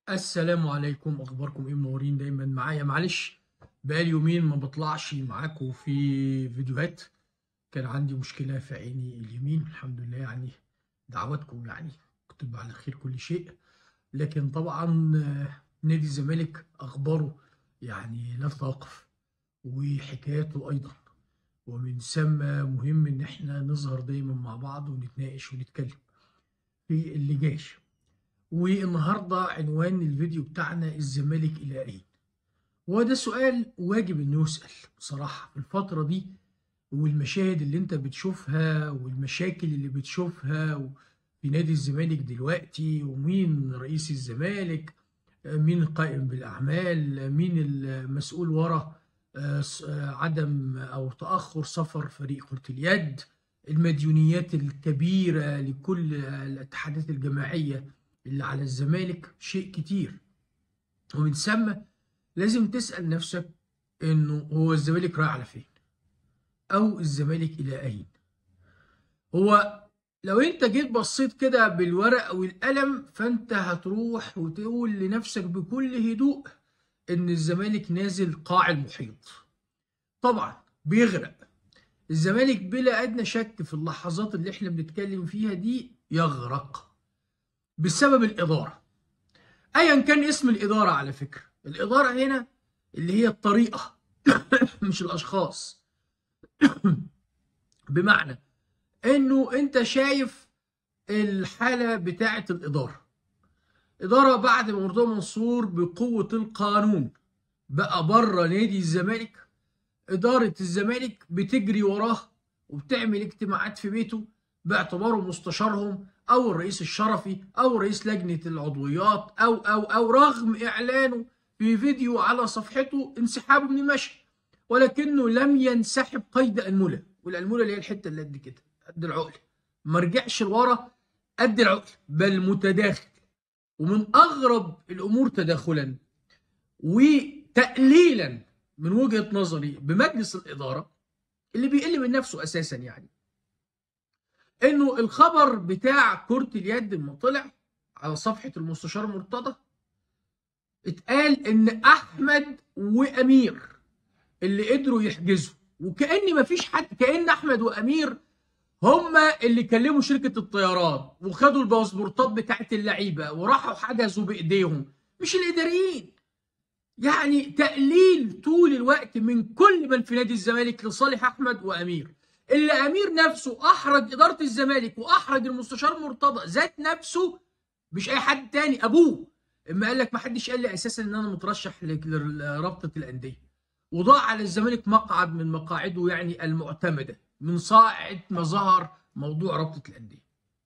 السلام عليكم اخباركم ايه منورين دايما معايا معلش بقالي يومين ما بطلعش معاكم في فيديوهات كان عندي مشكله في عيني اليمين الحمد لله يعني دعواتكم يعني كتب على خير كل شيء لكن طبعا آه، نادي الزمالك اخباره يعني لا تتوقف وحكاياته ايضا ومن ثم مهم ان احنا نظهر دايما مع بعض ونتناقش ونتكلم في اللي جاش والنهارده عنوان الفيديو بتاعنا الزمالك الى اين وده سؤال واجب انه يسال بصراحه في الفتره دي والمشاهد اللي انت بتشوفها والمشاكل اللي بتشوفها في نادي الزمالك دلوقتي ومين رئيس الزمالك مين القائم بالاعمال مين المسؤول ورا آه، آه، عدم او تاخر سفر فريق كره اليد المديونيات الكبيره لكل الاتحادات الجماعيه اللي على الزمالك شيء كتير ومن ثم لازم تسأل نفسك انه هو الزمالك رايح على فين او الزمالك الى اين هو لو انت جيت بصيت كده بالورق والقلم فانت هتروح وتقول لنفسك بكل هدوء ان الزمالك نازل قاع المحيط طبعا بيغرق الزمالك بلا ادنى شك في اللحظات اللي احنا بنتكلم فيها دي يغرق بسبب الاداره ايا كان اسم الاداره على فكره الاداره هنا اللي هي الطريقه مش الاشخاص بمعنى انه انت شايف الحاله بتاعه الاداره اداره بعد ما مرتضى منصور بقوه القانون بقى بره نادي الزمالك اداره الزمالك بتجري وراه وبتعمل اجتماعات في بيته باعتباره مستشارهم او الرئيس الشرفي او رئيس لجنه العضويات او او او رغم اعلانه في فيديو على صفحته انسحابه من المشهد ولكنه لم ينسحب قيد انمله والانمله اللي هي الحته اللي قد كده قد العقل ما رجعش لورا قد العقل بل متداخل ومن اغرب الامور تداخلا وتقليلا من وجهه نظري بمجلس الاداره اللي بيقل من نفسه اساسا يعني انه الخبر بتاع كرة اليد لما طلع على صفحة المستشار مرتضى اتقال ان احمد وامير اللي قدروا يحجزوا وكأن مفيش حد كأن احمد وامير هما اللي كلموا شركة الطيران وخدوا الباسبورتات بتاعت اللعيبة وراحوا حجزوا بايديهم مش الاداريين يعني تقليل طول الوقت من كل من في نادي الزمالك لصالح احمد وامير اللي امير نفسه احرج اداره الزمالك واحرج المستشار مرتضى ذات نفسه مش اي حد تاني ابوه اما قال لك ما حدش قال لي اساسا ان انا مترشح لرابطه الانديه وضاع على الزمالك مقعد من مقاعده يعني المعتمده من ساعه ما ظهر موضوع رابطه الانديه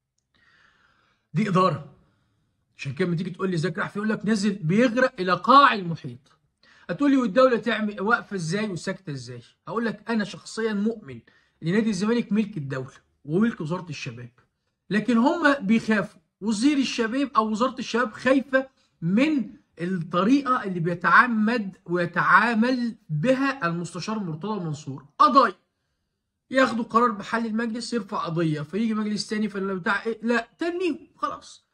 دي اداره عشان كده لما تيجي تقول لي زكي راح يقول لك نزل بيغرق الى قاع المحيط هتقول لي والدوله تعمل واقفه ازاي وساكته ازاي هقول لك انا شخصيا مؤمن لنادي الزمالك ملك الدولة وملك وزارة الشباب لكن هم بيخافوا وزير الشباب أو وزارة الشباب خايفة من الطريقة اللي بيتعمد ويتعامل بها المستشار مرتضى منصور قضايا ياخدوا قرار بحل المجلس يرفع قضية فيجي مجلس تاني فلا بتاع إيه؟ لا تنيهم خلاص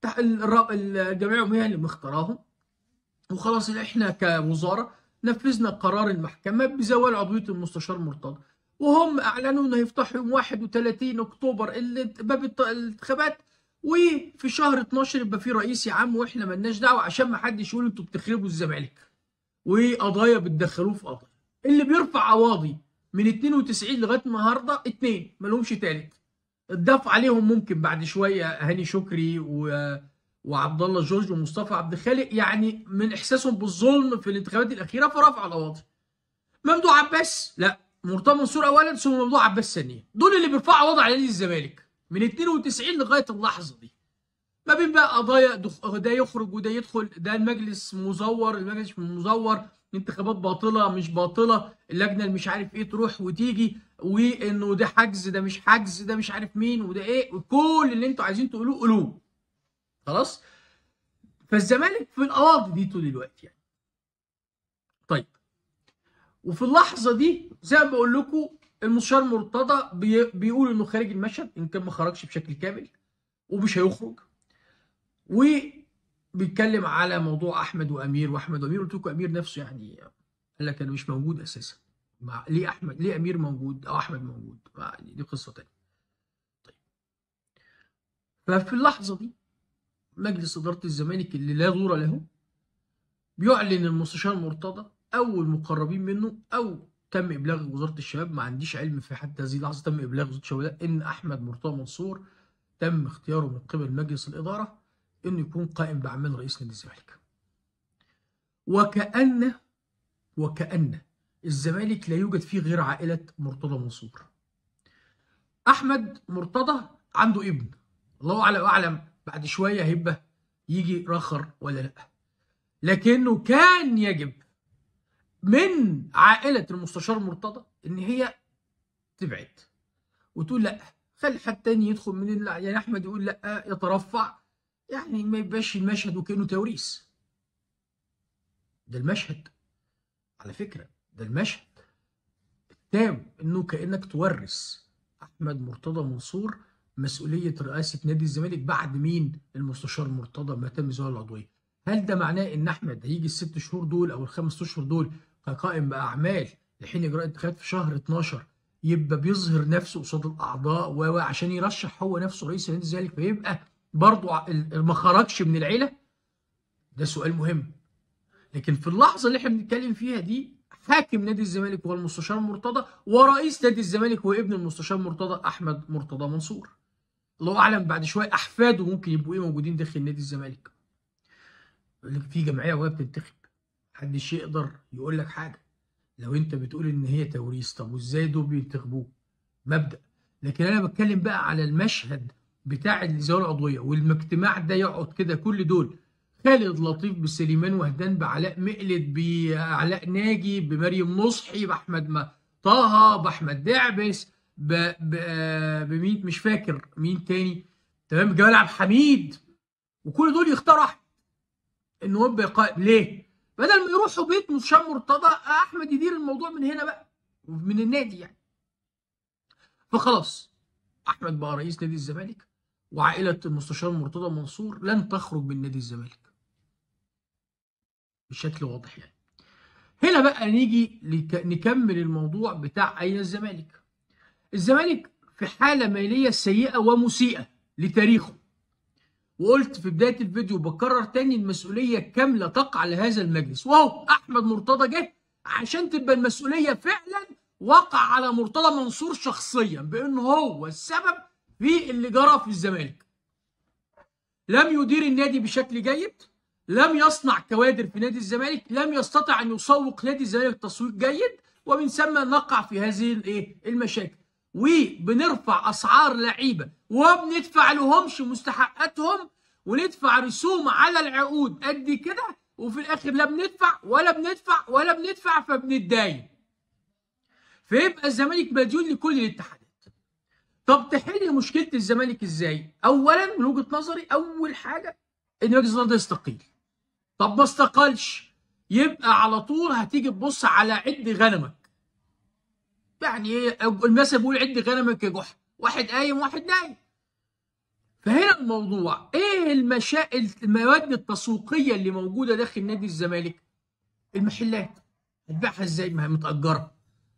الجمعية هي اللي مختاراهم وخلاص احنا كوزارة نفذنا قرار المحكمة بزوال عضوية المستشار مرتضى وهم اعلنوا انه هيفتحوا يوم 31 اكتوبر باب الانتخابات وفي شهر 12 يبقى في رئيس يا عم واحنا مالناش دعوه عشان ما حدش يقول انتوا بتخربوا الزمالك وقضايا بتدخلوه في قضايا اللي بيرفع قواضي من 92 لغايه النهارده اثنين ما لهمش ثالث اتضاف عليهم ممكن بعد شويه هاني شكري و... وعبد الله جورج ومصطفى عبد الخالق يعني من احساسهم بالظلم في الانتخابات الاخيره فرفعوا القواضي ممدوح عباس لا مرتضى منصور اولا ثم موضوع عباس ثانيا دول اللي بيرفعوا وضع نادي الزمالك من 92 لغايه اللحظه دي ما بين بقى قضايا ده يخرج وده يدخل ده المجلس مزور المجلس مزور انتخابات باطله مش باطله اللجنه اللي مش عارف ايه تروح وتيجي وانه ده حجز ده مش حجز ده مش عارف مين وده ايه وكل اللي انتوا عايزين تقولوه قولوه خلاص فالزمالك في القواضي دي طول الوقت يعني طيب وفي اللحظه دي زي ما بقول لكم المستشار مرتضى بي بيقول انه خارج المشهد ان كان ما خرجش بشكل كامل ومش هيخرج و بيتكلم على موضوع احمد وامير واحمد وامير قلت لكم امير نفسه يعني قال لك انا مش موجود اساسا مع ليه احمد ليه امير موجود او احمد موجود يعني دي قصه تانية طيب ففي اللحظه دي مجلس اداره الزمالك اللي لا دور له بيعلن المستشار مرتضى او المقربين منه او تم ابلاغ وزاره الشباب ما عنديش علم في حتى هذه اللحظه تم ابلاغ وزاره الشباب ان احمد مرتضى منصور تم اختياره من قبل مجلس الاداره انه يكون قائم باعمال رئيس نادي الزمالك وكأن وكأن الزمالك لا يوجد فيه غير عائلة مرتضى منصور أحمد مرتضى عنده ابن الله أعلم أعلم بعد شوية هيبقى يجي رخر ولا لأ لكنه كان يجب من عائلة المستشار مرتضى إن هي تبعد وتقول لأ خلي حد تاني يدخل من ال... يعني أحمد يقول لأ يترفع يعني ما يبقاش المشهد وكأنه توريث ده المشهد على فكرة ده المشهد التام انه كأنك تورث احمد مرتضى منصور مسؤولية رئاسة نادي الزمالك بعد مين المستشار مرتضى ما تم زوال العضوية هل ده معناه ان احمد هيجي الست شهور دول او الخمس اشهر دول كقائم باعمال لحين اجراء انتخابات في شهر 12 يبقى بيظهر نفسه قصاد الاعضاء وعشان يرشح هو نفسه رئيس نادي الزمالك فيبقى برضه ما خرجش من العيله ده سؤال مهم لكن في اللحظه اللي احنا بنتكلم فيها دي حاكم نادي الزمالك هو المستشار مرتضى ورئيس نادي الزمالك هو ابن المستشار مرتضى احمد مرتضى منصور الله اعلم بعد شويه احفاده ممكن يبقوا ايه موجودين داخل نادي الزمالك يقول لك في جمعيه وهي بتنتخب محدش يقدر يقول لك حاجه لو انت بتقول ان هي توريث طب وازاي دول بينتخبوه مبدا لكن انا بتكلم بقى على المشهد بتاع الزياره العضويه والاجتماع ده يقعد كده كل دول خالد لطيف بسليمان وهدان بعلاء مقلد بعلاء ناجي بمريم نصحي باحمد طه باحمد دعبس ب... ب... بمين مش فاكر مين تاني تمام جمال عبد الحميد وكل دول يختاروا احمد انه يبقى قائم ليه؟ بدل ما يروحوا بيت مستشار مرتضى احمد يدير الموضوع من هنا بقى من النادي يعني فخلاص احمد بقى رئيس نادي الزمالك وعائله المستشار مرتضى منصور لن تخرج من نادي الزمالك بشكل واضح يعني هنا بقى نيجي لك... نكمل الموضوع بتاع اين الزمالك الزمالك في حاله ماليه سيئه ومسيئه لتاريخه وقلت في بدايه الفيديو بكرر تاني المسؤوليه كامله تقع لهذا المجلس وهو احمد مرتضى جه عشان تبقى المسؤوليه فعلا وقع على مرتضى منصور شخصيا بانه هو السبب في اللي جرى في الزمالك لم يدير النادي بشكل جيد لم يصنع كوادر في نادي الزمالك لم يستطع ان يسوق نادي الزمالك تسويق جيد ومن ثم نقع في هذه الايه المشاكل وبنرفع اسعار لعيبه وبندفع لهمش مستحقاتهم وندفع رسوم على العقود قد كده وفي الاخر لا بندفع ولا بندفع ولا بندفع فبنتداين فيبقى الزمالك مديون لكل الاتحادات طب تحل مشكله الزمالك ازاي اولا من وجهه نظري اول حاجه ان مجلس الاداره يستقيل طب ما استقالش يبقى على طول هتيجي تبص على عد غنمك يعني ايه المثل بيقول عد غنمك يا جحا واحد قايم واحد نايم فهنا الموضوع ايه المشاكل المواد التسويقيه اللي موجوده داخل نادي الزمالك المحلات هتبيعها ازاي ما هي متاجره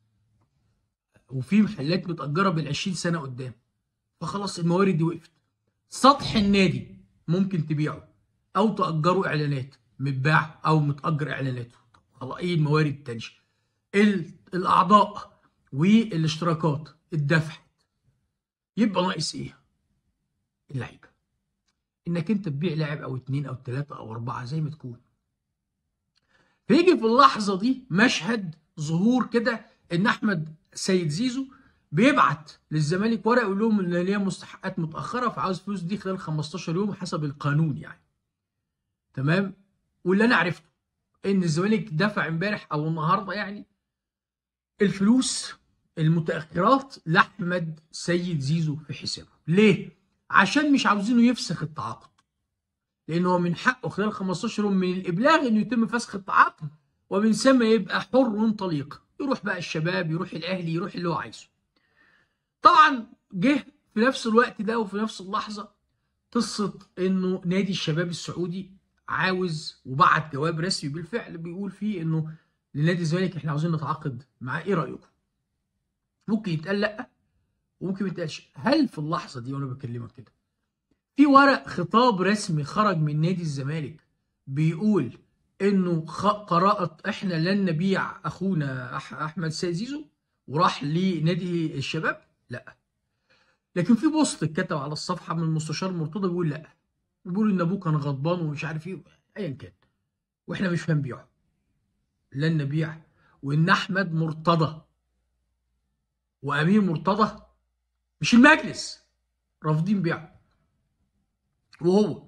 وفي محلات متاجره بال 20 سنه قدام فخلاص الموارد دي وقفت سطح النادي ممكن تبيعه او تاجره اعلانات متباع او متاجر اعلاناته خلاص ايه الموارد التانية الاعضاء والاشتراكات اتدفعت يبقى ناقص ايه اللعيبه انك انت تبيع لاعب او اتنين او تلاته او اربعه زي ما تكون فيجي في اللحظه دي مشهد ظهور كده ان احمد سيد زيزو بيبعت للزمالك ورقه يقول لهم ان ليها مستحقات متاخره فعاوز فلوس دي خلال 15 يوم حسب القانون يعني تمام واللي انا عرفته ان الزمالك دفع امبارح او النهارده يعني الفلوس المتاخرات لاحمد سيد زيزو في حسابه ليه عشان مش عاوزينه يفسخ التعاقد لان هو من حقه خلال 15 يوم من الابلاغ انه يتم فسخ التعاقد ومن ثم يبقى حر طليق يروح بقى الشباب يروح الاهلي يروح اللي هو عايزه طبعا جه في نفس الوقت ده وفي نفس اللحظه قصه انه نادي الشباب السعودي عاوز وبعت جواب رسمي بالفعل بيقول فيه انه لنادي الزمالك احنا عاوزين نتعاقد معاه ايه رايكم؟ ممكن يتقال لا وممكن ما يتقالش هل في اللحظه دي وانا بكلمك كده في ورق خطاب رسمي خرج من نادي الزمالك بيقول انه قراءة احنا لن نبيع اخونا احمد سيد زيزو وراح لنادي الشباب لا لكن في بوست اتكتب على الصفحه من المستشار مرتضى بيقول لا بيقول ان ابوه كان غضبان ومش عارف ايه ايا كان واحنا مش هنبيعه لن نبيع وان احمد مرتضى وامير مرتضى مش المجلس رافضين بيعه وهو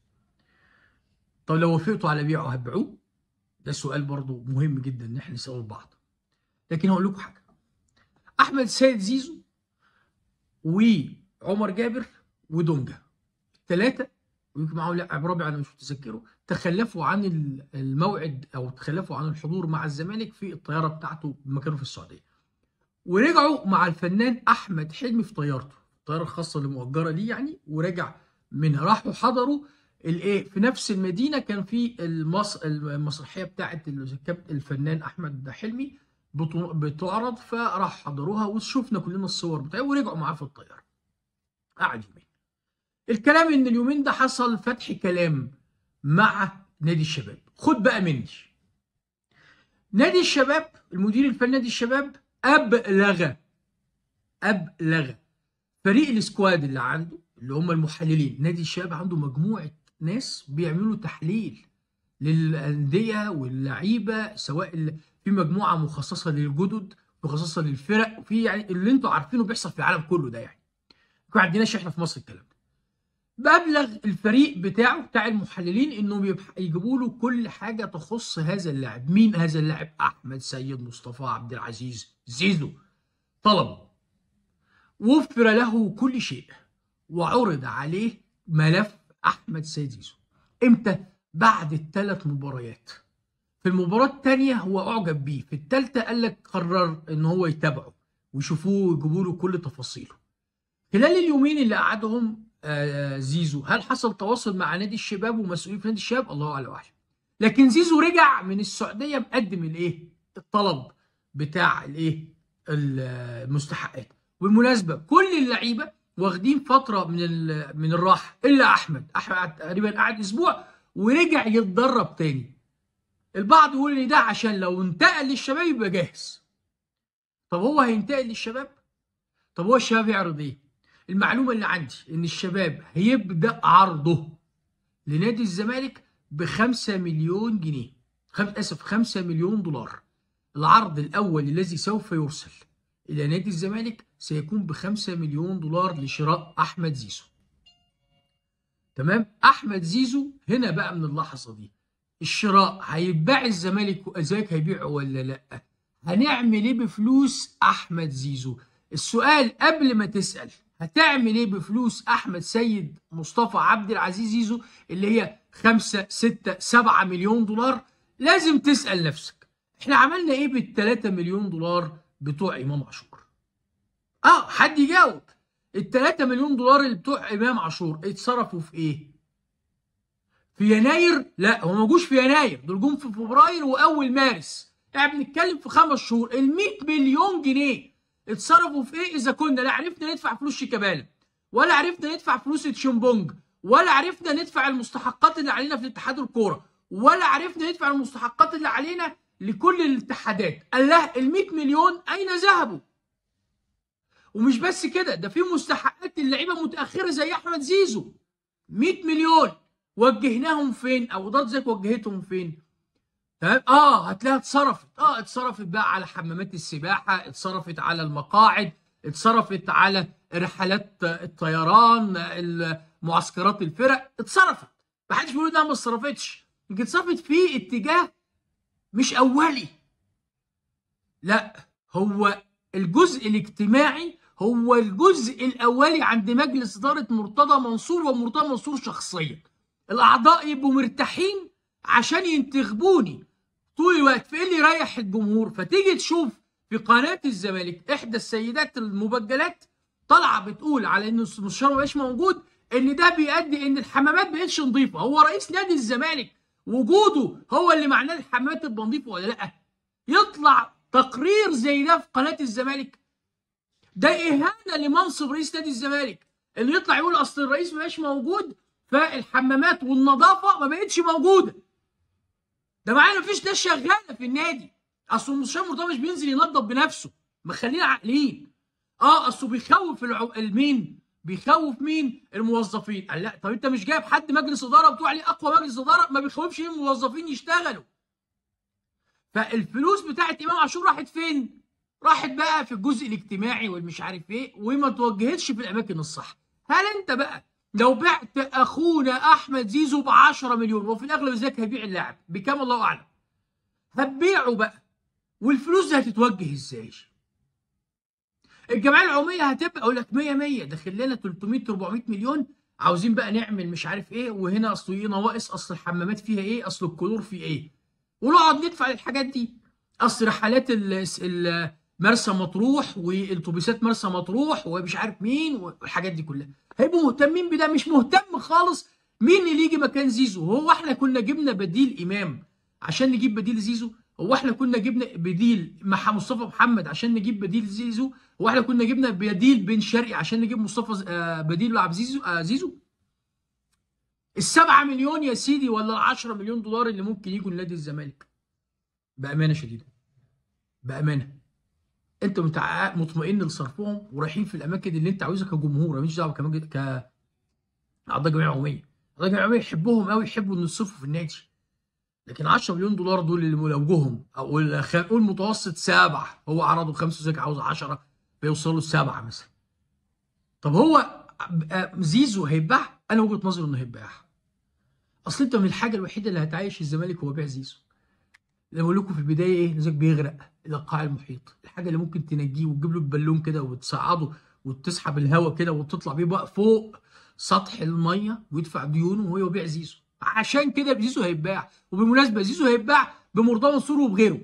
طب لو وافقتوا على بيعه هتبيعوه ده سؤال برضو مهم جدا ان احنا نساله لبعض لكن هقول لكم حاجه احمد سيد زيزو وعمر جابر ودونجا الثلاثه ويمكن معاهم لاعب رابع انا مش متذكره تخلفوا عن الموعد او تخلفوا عن الحضور مع الزمالك في الطياره بتاعته مكانه في السعوديه ورجعوا مع الفنان احمد حلمي في طيارته الطياره الخاصه اللي مؤجره ليه يعني ورجع منها راحوا حضروا الايه في نفس المدينه كان في المس... المسرحيه بتاعه الفنان احمد حلمي بتعرض فراح حضروها وشفنا كلنا الصور بتاعه ورجعوا معاه في الطياره قعد يومين الكلام ان اليومين ده حصل فتح كلام مع نادي الشباب خد بقى مني نادي الشباب المدير الفني نادي الشباب ابلغ ابلغ فريق السكواد اللي عنده اللي هم المحللين نادي الشباب عنده مجموعه ناس بيعملوا تحليل للانديه واللعيبه سواء في مجموعه مخصصه للجدد مخصصه للفرق وفي يعني اللي انتوا عارفينه بيحصل في العالم كله ده يعني ما عندناش احنا في مصر الكلام ده ببلغ الفريق بتاعه بتاع المحللين انهم يجيبوا له كل حاجه تخص هذا اللاعب مين هذا اللاعب احمد سيد مصطفى عبد العزيز زيزو طلبه وفر له كل شيء وعرض عليه ملف احمد سيد زيزو امتى بعد الثلاث مباريات في المباراة الثانية هو أعجب بيه، في الثالثة قال لك قرر إن هو يتابعه ويشوفوه ويجيبوا له كل تفاصيله. خلال اليومين اللي قعدهم آه، زيزو، هل حصل تواصل مع نادي الشباب ومسؤولين في نادي الشباب؟ الله أعلم وأعلم. لكن زيزو رجع من السعودية مقدم الإيه؟ الطلب بتاع الإيه؟ المستحقات. بالمناسبة كل اللعيبة واخدين فترة من من الراحة إلا أحمد، أحمد تقريبا قعد أسبوع ورجع يتدرب تاني. البعض يقول ان ده عشان لو انتقل للشباب يبقى جاهز طب هو هينتقل للشباب طب هو الشباب يعرض ايه المعلومه اللي عندي ان الشباب هيبدا عرضه لنادي الزمالك بخمسة مليون جنيه خم... اسف خمسة مليون دولار العرض الاول الذي سوف يرسل الى نادي الزمالك سيكون بخمسة مليون دولار لشراء احمد زيزو تمام احمد زيزو هنا بقى من اللحظه دي الشراء هيتباع الزمالك الزمالك هيبيعه ولا لا هنعمل ايه بفلوس احمد زيزو السؤال قبل ما تسال هتعمل ايه بفلوس احمد سيد مصطفى عبد العزيز زيزو اللي هي 5 6 7 مليون دولار لازم تسال نفسك احنا عملنا ايه بال 3 مليون دولار بتوع امام عاشور اه حد يجاوب ال 3 مليون دولار اللي بتوع امام عاشور اتصرفوا في ايه في يناير لا هم ما جوش في يناير دول جم في فبراير واول مارس احنا يعني بنتكلم في خمس شهور ال 100 مليون جنيه اتصرفوا في ايه اذا كنا لا عرفنا ندفع فلوس شيكابالا ولا عرفنا ندفع فلوس تشيمبونج ولا عرفنا ندفع المستحقات اللي علينا في اتحاد الكوره ولا عرفنا ندفع المستحقات اللي علينا لكل الاتحادات قال له ال 100 مليون اين ذهبوا ومش بس كده ده في مستحقات اللعيبه متاخره زي احمد زيزو 100 مليون وجهناهم فين او اداره زيك وجهتهم فين تمام اه هتلاقيها اتصرفت اه اتصرفت بقى على حمامات السباحه اتصرفت على المقاعد اتصرفت على رحلات الطيران معسكرات الفرق اتصرفت ما حدش بيقول انها ما اتصرفتش يمكن اتصرفت في اتجاه مش اولي لا هو الجزء الاجتماعي هو الجزء الاولي عند مجلس اداره مرتضى منصور ومرتضى منصور شخصيا الاعضاء يبقوا مرتاحين عشان ينتخبوني طول الوقت في اللي يريح الجمهور فتيجي تشوف في قناه الزمالك احدى السيدات المبجلات طالعه بتقول على ان المستشار ما موجود ان ده بيؤدي ان الحمامات بقتش نظيفه هو رئيس نادي الزمالك وجوده هو اللي معناه الحمامات تبقى نظيفه ولا لا يطلع تقرير زي ده في قناه الزمالك ده اهانه لمنصب رئيس نادي الزمالك اللي يطلع يقول اصل الرئيس ما بقاش موجود فالحمامات والنظافه ما بقتش موجوده ده معناه مفيش ناس شغاله في النادي اصل المستشار مرتضى مش بينزل ينظف بنفسه ما خلينا عاقلين اه اصله بيخوف الع... المين بيخوف مين الموظفين قال لا طب انت مش جايب حد مجلس اداره بتوع عليه اقوى مجلس اداره ما بيخوفش الموظفين يشتغلوا فالفلوس بتاعت امام عاشور راحت فين راحت بقى في الجزء الاجتماعي والمش عارف ايه وما توجهتش في الاماكن الصح هل انت بقى لو بعت اخونا احمد زيزو ب 10 مليون وفي الاغلب ذاك هيبيع اللاعب بكام الله اعلم هتبيعه بقى والفلوس دي هتتوجه ازاي الجمعيه العموميه هتبقى اقول لك 100 100 داخل لنا 300 400 مليون عاوزين بقى نعمل مش عارف ايه وهنا اصل ايه نواقص اصل الحمامات فيها ايه اصل الكلور فيه ايه ونقعد ندفع للحاجات دي اصل رحلات مرسى مطروح والاتوبيسات مرسى مطروح ومش عارف مين والحاجات دي كلها هيبقوا مهتمين بده مش مهتم خالص مين اللي يجي مكان زيزو هو احنا كنا جبنا بديل امام عشان نجيب بديل زيزو هو احنا كنا جبنا بديل مع مصطفى محمد عشان نجيب بديل زيزو هو احنا كنا جبنا بديل بن شرقي عشان نجيب مصطفى بديل لعب زيزو آه زيزو السبعة مليون يا سيدي ولا العشرة مليون دولار اللي ممكن يجوا لنادي الزمالك بأمانة شديدة بأمانة انت متع... مطمئن لصرفهم ورايحين في الاماكن اللي انت عاوزها كجمهور ماليش دعوه كمان ك اعضاء جمعيه عموميه اعضاء جمعيه عموميه يحبوهم قوي يحبوا ان يصرفوا في النادي لكن 10 مليون دولار دول اللي لو جهم او قول متوسط سبعه هو عرضه خمسه زيك عاوز 10 بيوصلوا لسبعه مثلا طب هو زيزو هيتباع انا وجهه نظري انه هيتباع اصل انت من الحاجه الوحيده اللي هتعيش الزمالك هو بيع زيزو اللي بقول لكم في البدايه ايه زيك بيغرق الى قاع المحيط الحاجه اللي ممكن تنجيه وتجيب له بالون كده وتصعده وتسحب الهواء كده وتطلع بيه بقى فوق سطح الميه ويدفع ديونه وهو يبيع زيزو عشان كده زيزو هيتباع وبالمناسبه زيزو هيتباع بمرتضى منصور وبغيره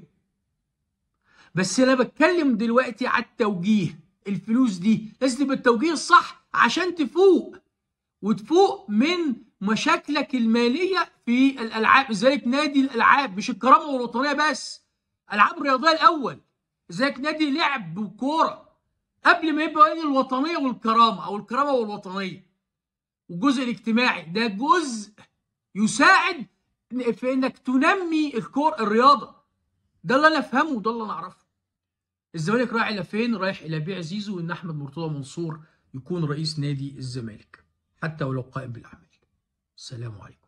بس انا بتكلم دلوقتي على التوجيه الفلوس دي لازم تبقى التوجيه الصح عشان تفوق وتفوق من مشاكلك الماليه في الالعاب لذلك نادي الالعاب مش الكرامه والوطنيه بس العاب الرياضيه الاول لذلك نادي لعب وكوره قبل ما يبقى نادي الوطنيه والكرامه او الكرامه والوطنيه والجزء الاجتماعي ده جزء يساعد في انك تنمي الكور الرياضه ده اللي انا افهمه وده اللي انا اعرفه الزمالك رايح الى فين رايح الى بيع زيزو وان احمد مرتضى منصور يكون رئيس نادي الزمالك حتى ولو قائم بالاعمال السلام عليكم